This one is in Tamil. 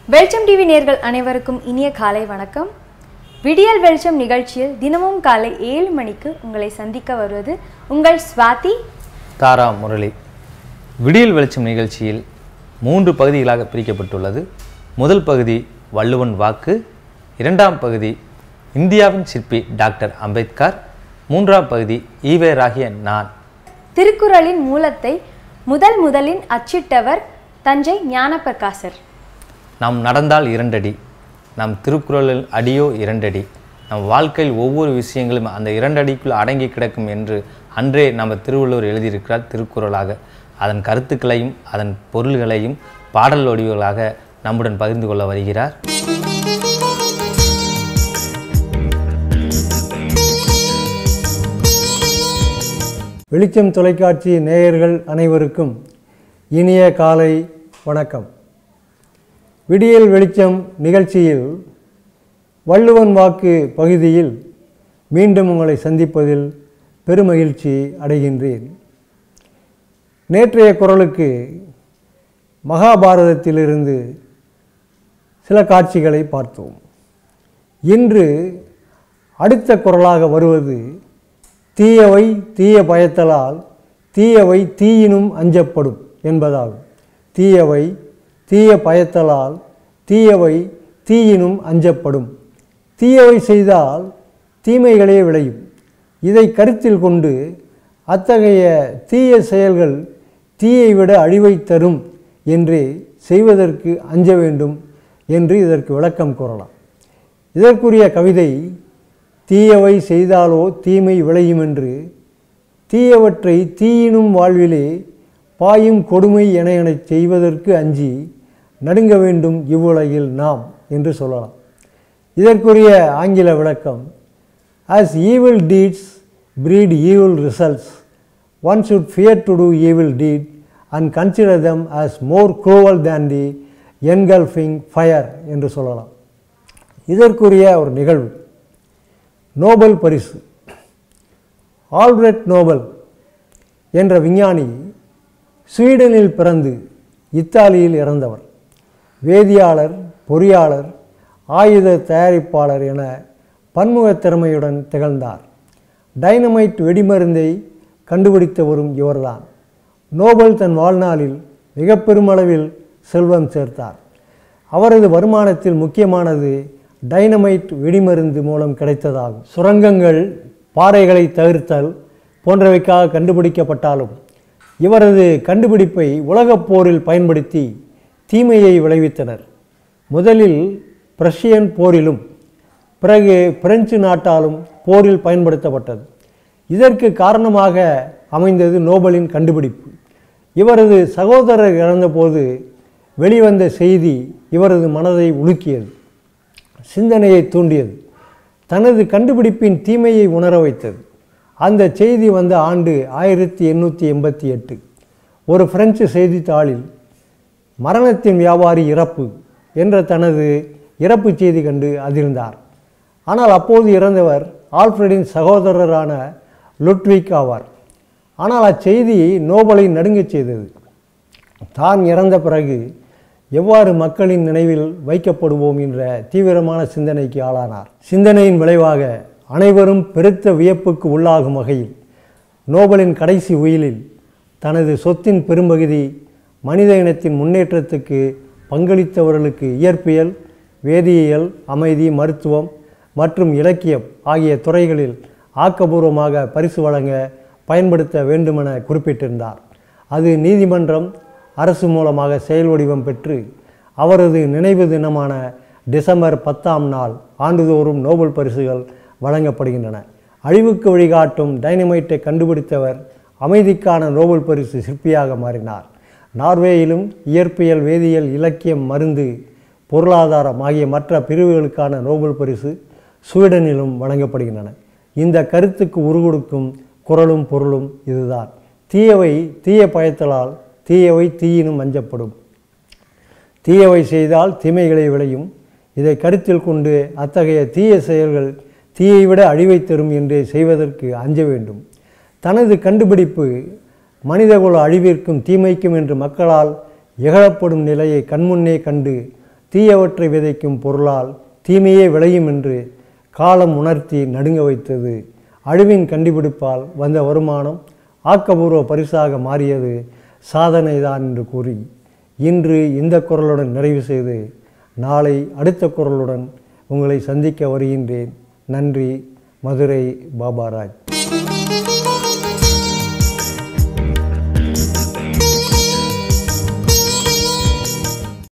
வெளிச்சம் டிவி நேர்கள் அனைவருக்கும் இனிய காலை வணக்கம் விடியல் வெளிச்சம் நிகழ்ச்சியில் தினமும் காலை ஏழு மணிக்கு உங்களை சந்திக்க வருவது உங்கள் ஸ்வாதி தாரா முரளி விடியல் வெளிச்சம் நிகழ்ச்சியில் மூன்று பகுதிகளாக பிரிக்கப்பட்டுள்ளது முதல் பகுதி வள்ளுவன் வாக்கு இரண்டாம் பகுதி இந்தியாவின் சிற்பி டாக்டர் அம்பேத்கர் மூன்றாம் பகுதி ஈவேராகிய நான் திருக்குறளின் மூலத்தை முதல் முதலின் அச்சிட்டவர் தஞ்சை ஞானப்பிரகாசர் நாம் நடந்தால் இரண்டடி நம் திருக்குறளில் அடியோ இரண்டடி நம் வாழ்க்கையில் ஒவ்வொரு விஷயங்களும் அந்த இரண்டடிக்குள் அடங்கி கிடக்கும் என்று அன்றே நம்ம திருவள்ளுவர் எழுதியிருக்கிறார் திருக்குறளாக அதன் கருத்துக்களையும் அதன் பொருள்களையும் பாடல் வடிவுகளாக நம்முடன் பகிர்ந்து கொள்ள வருகிறார் வெளிச்சம் தொலைக்காட்சி நேயர்கள் அனைவருக்கும் இனிய காலை வணக்கம் விடியல் வெளிச்சம் நிகழ்ச்சியில் வள்ளுவன் வாக்கு பகுதியில் மீண்டும் உங்களை சந்திப்பதில் பெருமகிழ்ச்சி அடைகின்றேன் நேற்றைய குரலுக்கு மகாபாரதத்திலிருந்து சில காட்சிகளை பார்த்தோம் இன்று அடுத்த குரலாக வருவது தீயவை தீய பயத்தலால் தீயவை தீயினும் அஞ்சப்படும் என்பதாகும் தீயவை தீய பயத்தலால் தீயவை தீயினும் அஞ்சப்படும் தீயவை செய்தால் தீமைகளே விளையும் இதை கருத்தில் கொண்டு அத்தகைய தீய செயல்கள் தீயை விட அழிவை தரும் என்றே செய்வதற்கு அஞ்ச வேண்டும் என்று இதற்கு விளக்கம் கூறலாம் இதற்குரிய கவிதை தீயவை செய்தாலோ தீமை விளையும் என்று தீயவற்றை தீயினும் வாழ்விலே பாயும் கொடுமை என எனச் செய்வதற்கு அஞ்சி நடுங்க வேண்டும் இவ்வுலகில் நாம் என்று சொல்லலாம் இதற்குரிய ஆங்கில விளக்கம் as evil deeds breed evil results one should fear to do evil deed and consider them as more cruel than the engulfing fire என்று சொல்லலாம் இதற்குரிய ஒரு நிகழ்வு நோபல் பரிசு ஆல்பிரட் நோபல் என்ற விஞ்ஞானி ஸ்வீடனில் பிறந்து இத்தாலியில் இறந்தவர் வேதியாளர் பொறியாளர் ஆயுத தயாரிப்பாளர் என பன்முகத் திறமையுடன் திகழ்ந்தார் டைனமைட் வெடிமருந்தை கண்டுபிடித்தவரும் இவர்தான் நோபல் தன் வாழ்நாளில் மிக பெருமளவில் செல்வம் சேர்த்தார் அவரது வருமானத்தில் முக்கியமானது டைனமைட் வெடிமருந்து மூலம் கிடைத்ததாகும் சுரங்கங்கள் பாறைகளை தவிர்த்தல் போன்றவைக்காக கண்டுபிடிக்கப்பட்டாலும் இவரது கண்டுபிடிப்பை உலகப் போரில் பயன்படுத்தி தீமையை விளைவித்தனர் முதலில் பிரஷியன் போரிலும் பிறகு பிரெஞ்சு நாட்டாலும் போரில் பயன்படுத்தப்பட்டது இதற்கு காரணமாக அமைந்தது நோபலின் கண்டுபிடிப்பு இவரது சகோதரர் இறந்தபோது வெளிவந்த செய்தி இவரது மனதை உலுக்கியது சிந்தனையை தூண்டியது தனது கண்டுபிடிப்பின் தீமையை உணர வைத்தது அந்த செய்தி வந்த ஆண்டு ஆயிரத்தி எண்ணூற்றி எண்பத்தி எட்டு ஒரு பிரெஞ்சு செய்தித்தாளில் மரணத்தின் வியாபாரி இறப்பு என்ற தனது இறப்பு செய்தி கண்டு அதிர்ந்தார் ஆனால் அப்போது இறந்தவர் ஆல்ஃபிரடின் சகோதரரான லுட்விக் ஆவார் ஆனால் அச்செய்தி நோபலை நடுங்கச் செய்தது தான் இறந்த பிறகு எவ்வாறு மக்களின் நினைவில் வைக்கப்படுவோம் என்ற தீவிரமான சிந்தனைக்கு ஆளானார் சிந்தனையின் விளைவாக அனைவரும் பெருத்த வியப்புக்கு உள்ளாகும் வகையில் நோபலின் கடைசி உயிலில் தனது சொத்தின் பெரும்பகுதி மனித இனத்தின் முன்னேற்றத்துக்கு பங்களித்தவர்களுக்கு இயற்பியல் வேதியியல் அமைதி மருத்துவம் மற்றும் இலக்கியம் ஆகிய துறைகளில் ஆக்கபூர்வமாக பரிசு வழங்க பயன்படுத்த வேண்டுமென குறிப்பிட்டிருந்தார் அது நீதிமன்றம் அரசு மூலமாக செயல் வடிவம் பெற்று அவரது நினைவு தினமான டிசம்பர் பத்தாம் நாள் ஆண்டுதோறும் நோபல் பரிசுகள் வழங்கப்படுகின்றன அழிவுக்கு வழிகாட்டும் டைனமைட்டை கண்டுபிடித்தவர் அமைதிக்கான நோபல் பரிசு சிற்பியாக மாறினார் நார்வேயிலும் இயற்பியல் வேதியியல் இலக்கியம் மருந்து பொருளாதாரம் ஆகிய மற்ற பிரிவுகளுக்கான நோபல் பரிசு ஸ்வீடனிலும் வழங்கப்படுகின்றன இந்த கருத்துக்கு உருகொடுக்கும் குரலும் பொருளும் இதுதான் தீயவை தீய பயத்தலால் தீயவை தீயினும் அஞ்சப்படும் தீயவை செய்தால் தீமைகளை விளையும் இதை கருத்தில் கொண்டு அத்தகைய தீய செயல்கள் தீயை விட அழிவை தரும் என்றே செய்வதற்கு அஞ்ச வேண்டும் தனது கண்டுபிடிப்பு மனிதகுல அழிவிற்கும் தீமைக்கும் என்று மக்களால் இகழப்படும் நிலையை கண்முன்னே கண்டு தீயவற்றை விதைக்கும் பொருளால் தீமையே விளையும் என்று காலம் உணர்த்தி நடுங்க வைத்தது அழிவின் கண்டுபிடிப்பால் வந்த வருமானம் ஆக்கபூர்வ பரிசாக மாறியது சாதனைதான் என்று கூறி இன்று இந்த குரலுடன் நிறைவு செய்து நாளை அடுத்த குரலுடன் உங்களை சந்திக்க வருகின்றேன் நன்றி மதுரை பாபாராஜ்